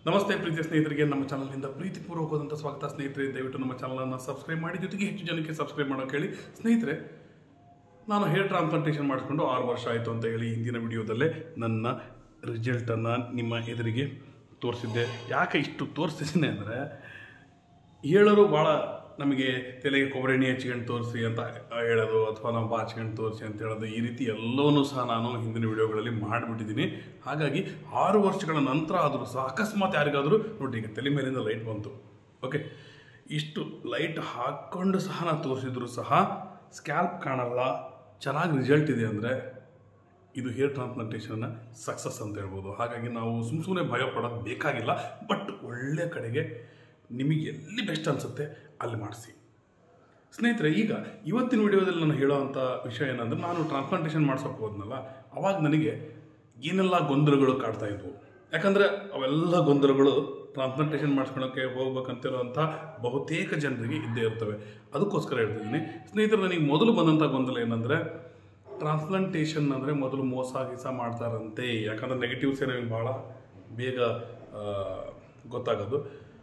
ನಮಸ್ತೆ ಪ್ರೀತಿಯ ಸ್ನೇಹಿತರಿಗೆ ನಮ್ಮ ಚಾನಲ್ನಿಂದ ಪ್ರೀತಿಪೂರ್ವಕವಾದಂಥ ಸ್ವಾಗತ ಸ್ನೇಹಿತರೆ ದಯವಿಟ್ಟು ನಮ್ಮ ಚಾನಲನ್ನು ಸಬ್ಸ್ಕ್ರೈಬ್ ಮಾಡಿ ಜೊತೆಗೆ ಹೆಚ್ಚು ಜನಕ್ಕೆ ಸಬ್ಸ್ಕ್ರೈಬ್ ಮಾಡೋಕೆ ಹೇಳಿ ಸ್ನೇಹಿತರೆ ನಾನು ಹೇರ್ ಟ್ರಾನ್ಸ್ಪ್ಲಾಂಟೇಷನ್ ಮಾಡಿಸ್ಕೊಂಡು ಆರು ವರ್ಷ ಆಯಿತು ಅಂತ ಹೇಳಿ ಹಿಂದಿನ ವಿಡಿಯೋದಲ್ಲೇ ನನ್ನ ರಿಸಲ್ಟನ್ನು ನಿಮ್ಮ ಎದುರಿಗೆ ತೋರಿಸಿದ್ದೆ ಯಾಕೆ ಇಷ್ಟು ತೋರಿಸ್ತಿದ್ದೀನಿ ಅಂದರೆ ಹೇಳೋರು ಭಾಳ ನಮಗೆ ತಲೆಗೆ ಕೊಬ್ಬರಿ ಎಣ್ಣೆ ಹಚ್ಕೊಂಡು ತೋರಿಸಿ ಅಂತ ಹೇಳೋದು ಅಥವಾ ನಾವು ಬಾಚ್ಕೊಂಡು ತೋರಿಸಿ ಅಂತ ಹೇಳೋದು ಈ ರೀತಿ ಎಲ್ಲವನ್ನೂ ಸಹ ನಾನು ಹಿಂದಿನ ವಿಡಿಯೋಗಳಲ್ಲಿ ಮಾಡಿಬಿಟ್ಟಿದ್ದೀನಿ ಹಾಗಾಗಿ ಆರು ವರ್ಷಗಳ ನಂತರ ಆದರೂ ಸಹ ಅಕಸ್ಮಾತ್ ಯಾರಿಗಾದರೂ ನೋಡಿ ಈಗ ತಲೆ ಮೇಲಿಂದ ಲೈಟ್ ಬಂತು ಓಕೆ ಇಷ್ಟು ಲೈಟ್ ಹಾಕ್ಕೊಂಡು ಸಹ ನಾನು ತೋರಿಸಿದ್ರು ಸಹ ಸ್ಕ್ಯಾಲ್ಪ್ ಕಾಣಲ್ಲ ಚೆನ್ನಾಗಿ ರಿಸಲ್ಟ್ ಇದೆ ಅಂದರೆ ಇದು ಹೇರ್ ಟ್ರಾನ್ಸ್ಪ್ಲಾಂಟೇಷನ್ನ ಸಕ್ಸಸ್ ಅಂತ ಹೇಳ್ಬೋದು ಹಾಗಾಗಿ ನಾವು ಸುಮ್ಮ ಸುಮ್ಮನೆ ಭಯ ಪಡೋದು ಬೇಕಾಗಿಲ್ಲ ಬಟ್ ಒಳ್ಳೆ ಕಡೆಗೆ ನಿಮಗೆ ಎಲ್ಲಿ ಬೆಸ್ಟ್ ಅನಿಸುತ್ತೆ ಅಲ್ಲಿ ಮಾಡಿಸಿ ಸ್ನೇಹಿತರೆ ಈಗ ಇವತ್ತಿನ ವಿಡಿಯೋದಲ್ಲಿ ನಾನು ಹೇಳೋವಂಥ ವಿಷಯ ಏನಂದ್ರೆ ನಾನು ಟ್ರಾನ್ಸ್ಪ್ಲಾಂಟೇಷನ್ ಮಾಡ್ಸೋಕೆ ಹೋದ್ನಲ್ಲ ಅವಾಗ ನನಗೆ ಏನೆಲ್ಲ ಗೊಂದಲಗಳು ಕಾಡ್ತಾ ಇದ್ವು ಯಾಕಂದರೆ ಅವೆಲ್ಲ ಗೊಂದಲಗಳು ಟ್ರಾನ್ಸ್ಪ್ಲಾಂಟೇಷನ್ ಮಾಡಿಸ್ಕೊಳ್ಳೋಕ್ಕೆ ಹೋಗ್ಬೇಕಂತಿರುವಂಥ ಬಹುತೇಕ ಜನರಿಗೆ ಇದ್ದೇ ಇರ್ತವೆ ಅದಕ್ಕೋಸ್ಕರ ಹೇಳ್ತಿದ್ದೀನಿ ಸ್ನೇಹಿತರೆ ನನಗೆ ಮೊದಲು ಬಂದಂಥ ಗೊಂದಲ ಏನಂದರೆ ಟ್ರಾನ್ಸ್ಪ್ಲಾಂಟೇಷನ್ ಅಂದರೆ ಮೊದಲು ಮೋಸ ಗೀಸ ಮಾಡ್ತಾರಂತೆ ಯಾಕಂದರೆ ನೆಗೆಟಿವ್ಸೇ ನಮಗೆ ಭಾಳ ಬೇಗ ಆ, ಗೊತ್ತಾಗೋದು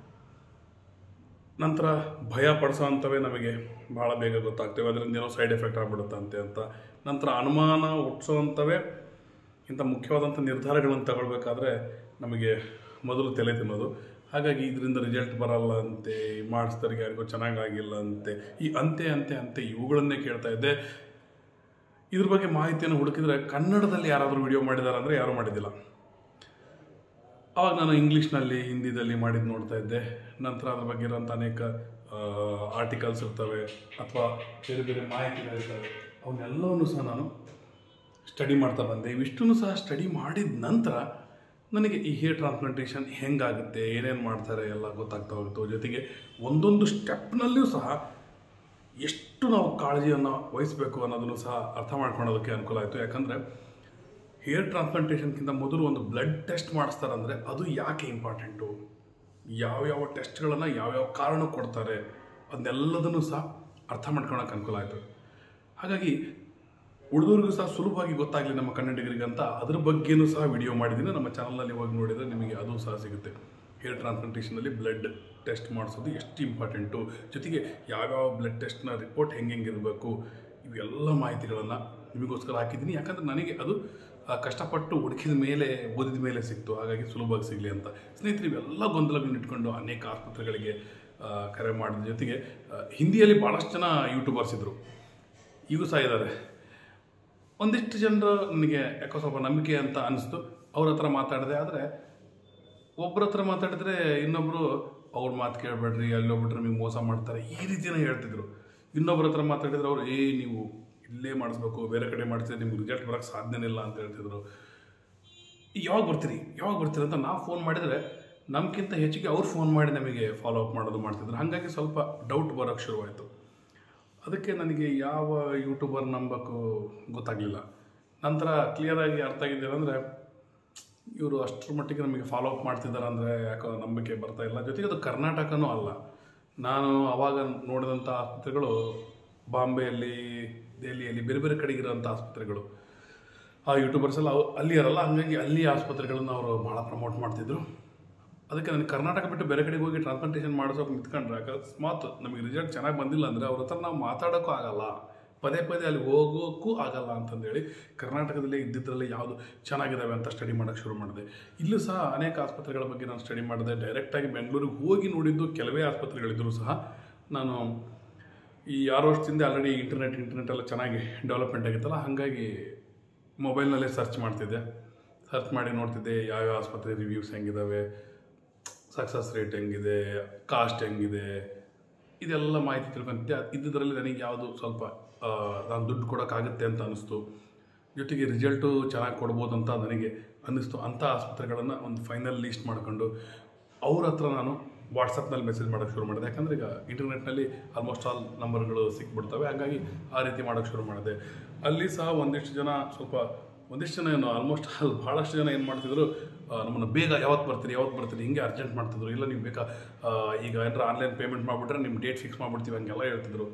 ನಂತರ ಭಯ ಪಡಿಸೋವಂಥವೇ ನಮಗೆ ಭಾಳ ಬೇಗ ಗೊತ್ತಾಗ್ತವೆ ಅದರಿಂದ ಏನೋ ಸೈಡ್ ಎಫೆಕ್ಟ್ ಆಗ್ಬಿಡುತ್ತಂತೆ ಅಂತ ನಂತರ ಅನುಮಾನ ಹುಟ್ಟಿಸೋವಂಥವೇ ಇಂಥ ಮುಖ್ಯವಾದಂಥ ನಿರ್ಧಾರಗಳನ್ನು ತಗೊಳ್ಬೇಕಾದ್ರೆ ನಮಗೆ ಮೊದಲು ತಲೆ ತಿನ್ನೋದು ಹಾಗಾಗಿ ಇದರಿಂದ ರಿಸಲ್ಟ್ ಬರಲ್ಲ ಅಂತೆ ಮಾಡಿಸ್ದವ್ರಿಗೆ ಯಾರಿಗೂ ಚೆನ್ನಾಗಾಗಿಲ್ಲ ಅಂತೆ ಈ ಅಂತೆ ಅಂತೆ ಅಂತೆ ಇವುಗಳನ್ನೇ ಕೇಳ್ತಾ ಇದ್ದೆ ಇದ್ರ ಬಗ್ಗೆ ಮಾಹಿತಿಯನ್ನು ಹುಡುಕಿದ್ರೆ ಕನ್ನಡದಲ್ಲಿ ಯಾರಾದರೂ ವಿಡಿಯೋ ಮಾಡಿದ್ದಾರೆ ಅಂದರೆ ಯಾರೂ ಮಾಡಿದ್ದಿಲ್ಲ ಅವಾಗ ನಾನು ಇಂಗ್ಲೀಷ್ನಲ್ಲಿ ಹಿಂದಿದಲ್ಲಿ ಮಾಡಿದ್ದು ನೋಡ್ತಾ ಇದ್ದೆ ನಂತರ ಅದ್ರ ಬಗ್ಗೆ ಇರೋಂಥ ಅನೇಕ ಆರ್ಟಿಕಲ್ಸ್ ಇರ್ತವೆ ಅಥವಾ ಬೇರೆ ಬೇರೆ ಮಾಹಿತಿಗಳಿರ್ತವೆ ಅವನ್ನೆಲ್ಲವನ್ನು ಸಹ ನಾನು ಸ್ಟಡಿ ಮಾಡ್ತಾ ಬಂದೆ ಇವಿಷ್ಟನ್ನು ಸಹ ಸ್ಟಡಿ ಮಾಡಿದ ನಂತರ ನನಗೆ ಈ ಹೇರ್ ಟ್ರಾನ್ಸ್ಪ್ಲಾಂಟೇಷನ್ ಹೆಂಗಾಗುತ್ತೆ ಏನೇನು ಮಾಡ್ತಾರೆ ಎಲ್ಲ ಗೊತ್ತಾಗ್ತಾ ಹೋಗುತ್ತೆ ಜೊತೆಗೆ ಒಂದೊಂದು ಸ್ಟೆಪ್ನಲ್ಲಿಯೂ ಸಹ ಎಷ್ಟು ನಾವು ಕಾಳಜಿಯನ್ನು ವಹಿಸಬೇಕು ಅನ್ನೋದನ್ನು ಸಹ ಅರ್ಥ ಮಾಡ್ಕೊಳ್ಳೋದಕ್ಕೆ ಅನುಕೂಲ ಆಯಿತು ಯಾಕಂದರೆ ಹೇರ್ ಟ್ರಾನ್ಸ್ಪ್ಲಾಂಟೇಷನ್ಗಿಂತ ಮೊದಲು ಒಂದು ಬ್ಲಡ್ ಟೆಸ್ಟ್ ಮಾಡಿಸ್ತಾರಂದರೆ ಅದು ಯಾಕೆ ಇಂಪಾರ್ಟೆಂಟು ಯಾವ್ಯಾವ ಟೆಸ್ಟ್ಗಳನ್ನು ಯಾವ್ಯಾವ ಕಾರಣ ಕೊಡ್ತಾರೆ ಅದನ್ನೆಲ್ಲದನ್ನು ಸಹ ಅರ್ಥ ಮಾಡ್ಕೊಳಕ್ಕೆ ಅನುಕೂಲ ಆಯಿತು ಹಾಗಾಗಿ ಉಳಿದವ್ರಿಗೂ ಸಹ ಸುಲಭವಾಗಿ ಗೊತ್ತಾಗಲಿ ನಮ್ಮ ಕನ್ನಡಿಗರಿಗಂತ ಅದ್ರ ಬಗ್ಗೆನೂ ಸಹ ವಿಡಿಯೋ ಮಾಡಿದ್ದೀನಿ ನಮ್ಮ ಚಾನಲ್ನಲ್ಲಿ ಹೋಗಿ ನೋಡಿದರೆ ನಿಮಗೆ ಅದು ಸಹ ಸಿಗುತ್ತೆ ಹೇರ್ ಟ್ರಾನ್ಸ್ಪ್ಲಾಂಟೇಷನಲ್ಲಿ ಬ್ಲಡ್ ಟೆಸ್ಟ್ ಮಾಡಿಸೋದು ಎಷ್ಟು ಇಂಪಾರ್ಟೆಂಟು ಜೊತೆಗೆ ಯಾವ್ಯಾವ ಬ್ಲಡ್ ಟೆಸ್ಟ್ನ ರಿಪೋರ್ಟ್ ಹೆಂಗೆ ಹೆಂಗಿರಬೇಕು ಇವೆಲ್ಲ ಮಾಹಿತಿಗಳನ್ನು ನಿಮಗೋಸ್ಕರ ಹಾಕಿದ್ದೀನಿ ಯಾಕಂದರೆ ನನಗೆ ಅದು ಆ, ಕಷ್ಟಪಟ್ಟು ಹುಡುಕಿದ ಮೇಲೆ ಓದಿದ ಮೇಲೆ ಸಿಕ್ತು ಹಾಗಾಗಿ ಸುಲಭವಾಗಿ ಸಿಗಲಿ ಅಂತ ಸ್ನೇಹಿತರೆ ಇವೆಲ್ಲ ಗೊಂದಲಗಳನ್ನ ಇಟ್ಕೊಂಡು ಅನೇಕ ಆಸ್ಪತ್ರೆಗಳಿಗೆ ಆ, ಕರೆ ಮಾಡಿದ ಜೊತೆಗೆ ಆ, ಹಿಂದಿಯಲ್ಲಿ ಭಾಳಷ್ಟು ಜನ ಯೂಟ್ಯೂಬರ್ಸ್ ಇದ್ದರು ಈಗೂ ಸಹ ಇದ್ದಾರೆ ಒಂದಿಷ್ಟು ಜನರು ನನಗೆ ಯಾಕೋ ಸ್ವಲ್ಪ ನಂಬಿಕೆ ಅಂತ ಅನಿಸ್ತು ಅವ್ರ ಹತ್ರ ಮಾತಾಡಿದೆ ಆದರೆ ಒಬ್ಬರ ಹತ್ರ ಮಾತಾಡಿದ್ರೆ ಇನ್ನೊಬ್ಬರು ಅವ್ರ ಮಾತು ಕೇಳಬೇಡ್ರಿ ಅಲ್ಲಿ ಹೋಗ್ಬಿಟ್ರೆ ನಿಮಗೆ ಮೋಸ ಮಾಡ್ತಾರೆ ಈ ರೀತಿಯೇ ಹೇಳ್ತಿದ್ರು ಇನ್ನೊಬ್ಬರ ಹತ್ರ ಮಾತಾಡಿದ್ರೆ ಅವ್ರು ಏ ನೀವು ಇಲ್ಲೇ ಮಾಡಿಸ್ಬೇಕು ಬೇರೆ ಕಡೆ ಮಾಡಿಸಿದ್ರೆ ನಿಮ್ಗೆ ರಿಸಲ್ಟ್ ಬರೋಕ್ಕೆ ಸಾಧ್ಯನೇ ಇಲ್ಲ ಅಂತ ಹೇಳ್ತಿದ್ರು ಯಾವಾಗ ಬರ್ತೀರಿ ಯಾವಾಗ ಬರ್ತೀರಿ ಅಂತ ನಾವು ಫೋನ್ ಮಾಡಿದರೆ ನಮ್ಗಿಂತ ಹೆಚ್ಚಿಗೆ ಅವ್ರು ಫೋನ್ ಮಾಡಿ ನಮಗೆ ಫಾಲೋ ಅಪ್ ಮಾಡೋದು ಮಾಡ್ತಿದ್ರು ಹಾಗಾಗಿ ಸ್ವಲ್ಪ ಡೌಟ್ ಬರೋಕ್ಕೆ ಶುರುವಾಯಿತು ಅದಕ್ಕೆ ನನಗೆ ಯಾವ ಯೂಟ್ಯೂಬರ್ ನಂಬಕ್ಕೂ ಗೊತ್ತಾಗಲಿಲ್ಲ ನಂತರ ಕ್ಲಿಯರಾಗಿ ಅರ್ಥ ಆಗಿದ್ದೇನೆಂದರೆ ಇವರು ಅಷ್ಟರ ಮಟ್ಟಿಗೆ ನಮಗೆ ಫಾಲೋ ಅಪ್ ಮಾಡ್ತಿದ್ದಾರೆ ಅಂದರೆ ಯಾಕೋ ನಂಬಿಕೆ ಬರ್ತಾ ಇಲ್ಲ ಜೊತೆಗೆ ಅದು ಕರ್ನಾಟಕನೂ ಅಲ್ಲ ನಾನು ಅವಾಗ ನೋಡಿದಂಥ ಆಸ್ಪತ್ರೆಗಳು ಬಾಂಬೆಯಲ್ಲಿ ದೆಹಲಿಯಲ್ಲಿ ಬೇರೆ ಬೇರೆ ಕಡೆಗೆ ಇರೋಂಥ ಆಸ್ಪತ್ರೆಗಳು ಆ ಯೂಟ್ಯೂಬರ್ಸ್ ಎಲ್ಲ ಅವ್- ಅಲ್ಲಿ ಇರಲ್ಲ ಹಾಗಾಗಿ ಅಲ್ಲಿ ಆಸ್ಪತ್ರೆಗಳನ್ನು ಅವರು ಭಾಳ ಪ್ರಮೋಟ್ ಮಾಡ್ತಿದ್ರು ಅದಕ್ಕೆ ನನಗೆ ಕರ್ನಾಟಕ ಬಿಟ್ಟು ಬೇರೆ ಕಡೆಗೆ ಹೋಗಿ ಟ್ರಾನ್ಸ್ಪ್ಲಾಂಟೇಷನ್ ಮಾಡಿಸೋಕೆ ನಿಂತ್ಕೊಂಡ್ರೆ ಅಕಸ್ಮಾತ್ ನಮಗೆ ರಿಸಲ್ಟ್ ಚೆನ್ನಾಗಿ ಬಂದಿಲ್ಲ ಅಂದರೆ ಅವ್ರ ಹತ್ರ ನಾವು ಮಾತಾಡೋಕ್ಕೂ ಆಗಲ್ಲ ಪದೇ ಪದೇ ಅಲ್ಲಿ ಹೋಗೋಕ್ಕೂ ಆಗಲ್ಲ ಅಂತಂದೇಳಿ ಕರ್ನಾಟಕದಲ್ಲೇ ಇದ್ದಿದ್ದರಲ್ಲಿ ಯಾವುದು ಚೆನ್ನಾಗಿದ್ದಾವೆ ಅಂತ ಸ್ಟಡಿ ಮಾಡೋಕ್ಕೆ ಶುರು ಮಾಡಿದೆ ಇಲ್ಲೂ ಸಹ ಅನೇಕ ಆಸ್ಪತ್ರೆಗಳ ಬಗ್ಗೆ ನಾನು ಸ್ಟಡಿ ಮಾಡಿದೆ ಡೈರೆಕ್ಟಾಗಿ ಬೆಂಗಳೂರಿಗೆ ಹೋಗಿ ನೋಡಿದ್ದು ಕೆಲವೇ ಆಸ್ಪತ್ರೆಗಳಿದ್ದರೂ ಸಹ ನಾನು ಈ ಆರು ವರ್ಷದಿಂದ ಆಲ್ರೆಡಿ ಇಂಟರ್ನೆಟ್ ಇಂಟರ್ನೆಟ್ ಎಲ್ಲ ಚೆನ್ನಾಗಿ ಡೆವಲಪ್ಮೆಂಟ್ ಆಗಿತ್ತಲ್ಲ ಹಾಗಾಗಿ ಮೊಬೈಲ್ನಲ್ಲೇ ಸರ್ಚ್ ಮಾಡ್ತಿದ್ದೆ ಸರ್ಚ್ ಮಾಡಿ ನೋಡ್ತಿದ್ದೆ ಯಾವ್ಯಾವ ಆಸ್ಪತ್ರೆ ರಿವ್ಯೂಸ್ ಹೆಂಗಿದ್ದಾವೆ ಸಕ್ಸಸ್ ರೇಟ್ ಹೆಂಗಿದೆ ಕಾಸ್ಟ್ ಹೆಂಗಿದೆ ಇದೆಲ್ಲ ಮಾಹಿತಿ ತಿಳ್ಕೊಂತಿದ್ದೆ ಇದ್ದುದರಲ್ಲಿ ನನಗೆ ಯಾವುದು ಸ್ವಲ್ಪ ಆ, ನಾನು ದುಡ್ಡು ಕೊಡೋಕ್ಕಾಗುತ್ತೆ ಅಂತ ಅನ್ನಿಸ್ತು ಜೊತೆಗೆ ರಿಸಲ್ಟು ಚೆನ್ನಾಗಿ ಕೊಡ್ಬೋದು ಅಂತ ನನಗೆ ಅನ್ನಿಸ್ತು ಅಂಥ ಆಸ್ಪತ್ರೆಗಳನ್ನು ಒಂದು ಫೈನಲ್ ಲೀಸ್ಟ್ ಮಾಡಿಕೊಂಡು ಅವ್ರ ಹತ್ರ ನಾನು ವಾಟ್ಸಪ್ನಲ್ಲಿ ಮೆಸೇಜ್ ಮಾಡೋಕ್ಕೆ ಶುರು ಮಾಡಿದೆ ಯಾಕಂದರೆ ಈಗ ಇಂಟರ್ನೆಟ್ನಲ್ಲಿ ಆಲ್ಮೋಸ್ಟ್ ಆಲ್ ನಂಬರ್ಗಳು ಸಿಕ್ಬಿಡ್ತವೆ ಹಾಗಾಗಿ ಆ ರೀತಿ ಮಾಡೋಕ್ಕೆ ಶುರು ಮಾಡಿದೆ ಅಲ್ಲಿ ಸಹ ಒಂದಿಷ್ಟು ಜನ ಸ್ವಲ್ಪ ಒಂದಿಷ್ಟು ಜನ ಏನು ಆಲ್ಮೋಸ್ಟ್ ಆಲ್ ಭಾಳಷ್ಟು ಜನ ಏನು ಮಾಡ್ತಿದ್ರು ಆ, ನಮ್ಮನ್ನು ಬೇಗ ಯಾವತ್ತು ಬರ್ತೀರಿ ಯಾವತ್ತು ಬರ್ತೀರಿ ಹಿಂಗೆ ಅರ್ಜೆಂಟ್ ಮಾಡ್ತಿದ್ರು ಇಲ್ಲ ನೀವು ಬೇಕಾ ಆ, ಈಗ ಏನಾರ ಆನ್ಲೈನ್ ಪೇಮೆಂಟ್ ಮಾಡಿಬಿಟ್ರೆ ನಿಮ್ಮ ಡೇಟ್ ಫಿಕ್ಸ್ ಮಾಡಿಬಿಡ್ತೀವಿ ಹಂಗೆಲ್ಲ ಹೇಳ್ತಿದ್ರು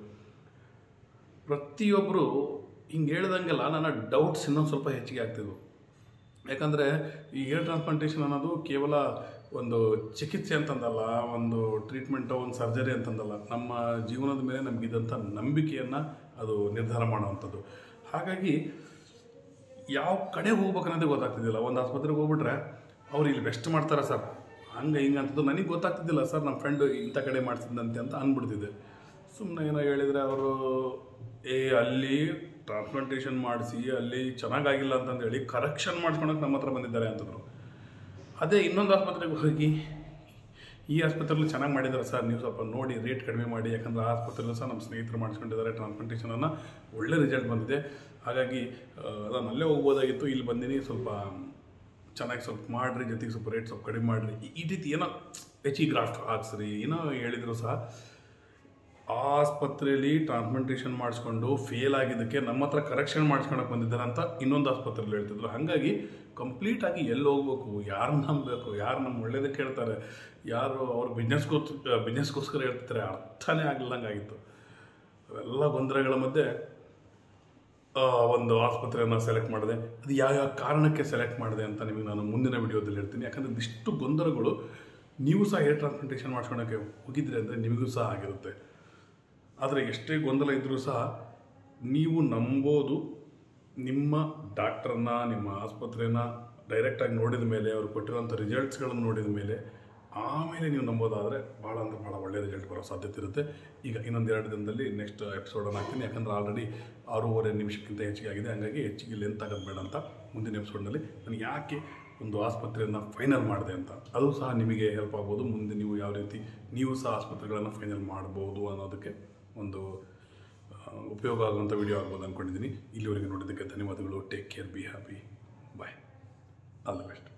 ಪ್ರತಿಯೊಬ್ಬರು ಹಿಂಗೆ ಹೇಳ್ದಂಗೆಲ್ಲ ನನ್ನ ಡೌಟ್ಸ್ ಇನ್ನೊಂದು ಸ್ವಲ್ಪ ಹೆಚ್ಚಿಗೆ ಆಗ್ತಿದ್ವು ಯಾಕಂದರೆ ಈ ಏರ್ ಟ್ರಾನ್ಸ್ಪ್ಲಾಂಟೇಷನ್ ಅನ್ನೋದು ಕೇವಲ ಒಂದು ಚಿಕಿತ್ಸೆ ಅಂತಂದಲ್ಲ ಒಂದು ಟ್ರೀಟ್ಮೆಂಟು ಒಂದು ಸರ್ಜರಿ ಅಂತಂದಲ್ಲ ನಮ್ಮ ಜೀವನದ ಮೇಲೆ ನಮಗಿದಂಥ ನಂಬಿಕೆಯನ್ನು ಅದು ನಿರ್ಧಾರ ಮಾಡುವಂಥದ್ದು ಹಾಗಾಗಿ ಯಾವ ಕಡೆ ಹೋಗ್ಬೇಕನ್ನೋದೇ ಗೊತ್ತಾಗ್ತಿದ್ದಿಲ್ಲ ಒಂದು ಆಸ್ಪತ್ರೆಗೆ ಹೋಗ್ಬಿಟ್ರೆ ಅವ್ರು ಇಲ್ಲಿ ಬೆಸ್ಟ್ ಮಾಡ್ತಾರೆ ಸರ್ ಹಂಗೆ ಹಿಂಗೆ ಅಂತದ್ದು ನನಗೆ ಗೊತ್ತಾಗ್ತಿದ್ದಿಲ್ಲ ಸರ್ ನಮ್ಮ ಫ್ರೆಂಡು ಇಂಥ ಕಡೆ ಮಾಡ್ತಿದ್ದಂತೆ ಅಂತ ಅಂದ್ಬಿಡ್ತಿದ್ದೆ ಸುಮ್ಮನೆ ಏನೋ ಹೇಳಿದರೆ ಅವರು ಏ ಅಲ್ಲಿ ಟ್ರಾನ್ಸ್ಪ್ಲಾಂಟೇಷನ್ ಮಾಡಿಸಿ ಅಲ್ಲಿ ಚೆನ್ನಾಗಾಗಿಲ್ಲ ಅಂತಂದು ಹೇಳಿ ಕರೆಕ್ಷನ್ ಮಾಡ್ಸ್ಕೊಳಕ್ಕೆ ನಮ್ಮ ಹತ್ರ ಬಂದಿದ್ದಾರೆ ಅಂತಂದರು ಅದೇ ಇನ್ನೊಂದು ಆಸ್ಪತ್ರೆಗೆ ಹೋಗಿ ಈ ಆಸ್ಪತ್ರೆಯಲ್ಲಿ ಚೆನ್ನಾಗಿ ಮಾಡಿದ್ದಾರೆ ಸರ್ ನೀವು ಸ್ವಲ್ಪ ನೋಡಿ ರೇಟ್ ಕಡಿಮೆ ಮಾಡಿ ಯಾಕಂದರೆ ಆ ಆಸ್ಪತ್ರೆಯಲ್ಲೂ ಸಹ ನಮ್ಮ ಸ್ನೇಹಿತರು ಮಾಡಿಸ್ಕೊಂಡಿದ್ದಾರೆ ಟ್ರಾನ್ಸ್ಪ್ಲಾಂಟೇಷನನ್ನು ಒಳ್ಳೆ ರಿಸಲ್ಟ್ ಬಂದಿದೆ ಹಾಗಾಗಿ ಆ, ನಾನು ಅಲ್ಲೇ ಹೋಗ್ಬೋದಾಗಿತ್ತು ಇಲ್ಲಿ ಬಂದಿನಿ ಸ್ವಲ್ಪ ಚೆನ್ನಾಗಿ ಸ್ವಲ್ಪ ಮಾಡಿರಿ ಜೊತೆಗೆ ಸ್ವಲ್ಪ ರೇಟ್ ಸ್ವಲ್ಪ ಕಡಿಮೆ ಮಾಡಿರಿ ಈ- ಈ ರೀತಿ ಏನೋ ಹೆಚ್ಚಿಗೆ ಗ್ರಾಫ್ಟ್ ಹಾಕ್ಸ್ರಿ ಏನೋ ಹೇಳಿದ್ರು ಸಹ ಆ ಆಸ್ಪತ್ರೆಯಲ್ಲಿ ಟ್ರಾನ್ಸ್ಪ್ಲಾಂಟೇಷನ್ ಮಾಡಿಸ್ಕೊಂಡು ಫೇಲ್ ಆಗಿದ್ದಕ್ಕೆ ನಮ್ಮ ಹತ್ರ ಕರೆಕ್ಷನ್ ಮಾಡಿಸ್ಕೊಳಕ್ಕೆ ಬಂದಿದ್ದಾರೆ ಅಂತ ಇನ್ನೊಂದು ಆಸ್ಪತ್ರೆಯಲ್ಲಿ ಹೇಳ್ತಿದ್ರು ಹಾಗಾಗಿ ಕಂಪ್ಲೀಟಾಗಿ ಎಲ್ಲಿ ಹೋಗ್ಬೇಕು ಯಾರು ನಂಬಬೇಕು ಯಾರು ನಮ್ಮ ಒಳ್ಳೇದಕ್ಕೆ ಹೇಳ್ತಾರೆ ಯಾರು ಅವ್ರ ಬಿಸ್ನೆಸ್ಗೋಸ್ಕರ ಬಿಸ್ನೆಸ್ಗೋಸ್ಕರ ಹೇಳ್ತಿರ್ತಾರೆ ಅರ್ಥನೇ ಆಗಲಿಲ್ಲಂಗಾಗಿತ್ತು ಅವೆಲ್ಲ ಗೊಂದಲಗಳ ಮಧ್ಯೆ ಆ, ಒಂದು ಆಸ್ಪತ್ರೆಯನ್ನು ಸೆಲೆಕ್ಟ್ ಮಾಡಿದೆ ಅದು ಯಾವ್ಯಾವ ಕಾರಣಕ್ಕೆ ಸೆಲೆಕ್ಟ್ ಮಾಡಿದೆ ಅಂತ ನಿಮಗೆ ನಾನು ಮುಂದಿನ ವಿಡಿಯೋದಲ್ಲಿ ಹೇಳ್ತೀನಿ ಯಾಕಂದರೆ ಇಷ್ಟು ಗೊಂದಲಗಳು ನೀವು ಸಹ ಹೇರ್ ಟ್ರಾನ್ಸ್ಪ್ಲಾಂಟೇಷನ್ ಮಾಡ್ಸ್ಕೊಳಕ್ಕೆ ಹೋಗಿದ್ರೆ ಅಂದರೆ ನಿಮಗೂ ಸಹ ಆಗಿರುತ್ತೆ ಆದರೆ ಎಷ್ಟೇ ಗೊಂದಲ ಇದ್ದರೂ ಸಹ ನೀವು ನಂಬೋದು ನಿಮ್ಮ ಡಾಕ್ಟ್ರನ್ನ ನಿಮ್ಮ ಆಸ್ಪತ್ರೆನ ಡೈರೆಕ್ಟಾಗಿ ನೋಡಿದ ಮೇಲೆ ಅವ್ರು ಕೊಟ್ಟಿರೋಂಥ ರಿಸಲ್ಟ್ಸ್ಗಳನ್ನು ನೋಡಿದ ಮೇಲೆ ಆಮೇಲೆ ನೀವು ನಂಬೋದಾದರೆ ಭಾಳ ಅಂದರೆ ಭಾಳ ಒಳ್ಳೆಯ ರಿಸಲ್ಟ್ ಬರೋ ಸಾಧ್ಯತೆ ಇರುತ್ತೆ ಈಗ ಇನ್ನೊಂದು ಎರಡು ದಿನದಲ್ಲಿ ನೆಕ್ಸ್ಟ್ ಎಪಿಸೋಡನ್ನು ಹಾಕ್ತೀನಿ ಯಾಕಂದರೆ ಆಲ್ರೆಡಿ ಆರೂವರೆ ನಿಮಿಷಕ್ಕಿಂತ ಹೆಚ್ಚಿಗೆ ಆಗಿದೆ ಹಾಗಾಗಿ ಹೆಚ್ಚಿಗೆ ಲೆಂತ್ ಆಗೋದು ಬೇಡ ಅಂತ ಮುಂದಿನ ಎಪಿಸೋಡ್ನಲ್ಲಿ ನಾನು ಯಾಕೆ ಒಂದು ಆಸ್ಪತ್ರೆಯನ್ನು ಫೈನಲ್ ಮಾಡಿದೆ ಅಂತ ಅದು ಸಹ ನಿಮಗೆ ಹೆಲ್ಪ್ ಆಗ್ಬೋದು ಮುಂದೆ ನೀವು ಯಾವ ರೀತಿ ನೀವು ಸಹ ಆಸ್ಪತ್ರೆಗಳನ್ನು ಫೈನಲ್ ಮಾಡ್ಬೋದು ಅನ್ನೋದಕ್ಕೆ ಒಂದು ಆ, ಉಪಯೋಗ ಆಗುವಂಥ ವಿಡಿಯೋ ಆಗ್ಬೋದು ಅಂದ್ಕೊಂಡಿದ್ದೀನಿ ಇಲ್ಲಿವರೆಗೆ ನೋಡಿದ್ದಕ್ಕೆ ಧನ್ಯವಾದಗಳು take care be happy bye all the best